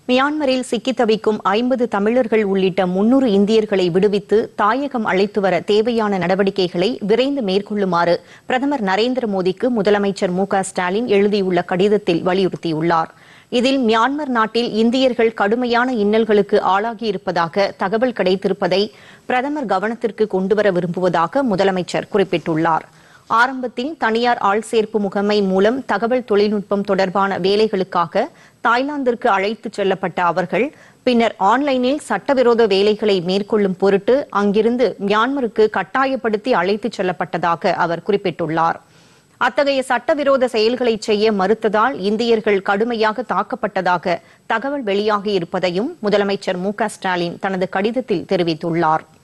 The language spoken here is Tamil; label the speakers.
Speaker 1: மியான்மரில் சிக்கித் தவிக்கும் ஐம்பது தமிழர்கள் உள்ளிட்ட முன்னூறு இந்தியர்களை விடுவித்து தாயகம் அழைத்து வர தேவையான நடவடிக்கைகளை விரைந்து மேற்கொள்ளுமாறு பிரதமர் நரேந்திர மோடிக்கு முதலமைச்சர் மு க ஸ்டாலின் எழுதியுள்ள கடிதத்தில் வலியுறுத்தியுள்ளார் இதில் மியான்மர் நாட்டில் இந்தியர்கள் கடுமையான இன்னல்களுக்கு ஆளாகியிருப்பதாக தகவல் கிடைத்திருப்பதை பிரதமர் கவனத்திற்கு கொண்டுவர விரும்புவதாக முதலமைச்சர் குறிப்பிட்டுள்ளார் ஆரம்பத்தில் தனியார் ஆள்சேர்ப்பு முகமை மூலம் தகவல் தொழில்நுட்பம் தொடர்பான வேலைகளுக்காக தாய்லாந்திற்கு அழைத்துச் செல்லப்பட்ட அவர்கள் பின்னர் ஆன்லைனில் சட்டவிரோத வேலைகளை மேற்கொள்ளும் பொருட்டு அங்கிருந்து மியான்மருக்கு கட்டாயப்படுத்தி அழைத்துச் செல்லப்பட்டதாக அவர் குறிப்பிட்டுள்ளார் அத்தகைய சட்டவிரோத செயல்களை செய்ய மறுத்ததால் இந்தியர்கள் கடுமையாக தாக்கப்பட்டதாக தகவல் வெளியாகி இருப்பதையும் முதலமைச்சர் மு க ஸ்டாலின் தனது கடிதத்தில் தெரிவித்துள்ளார்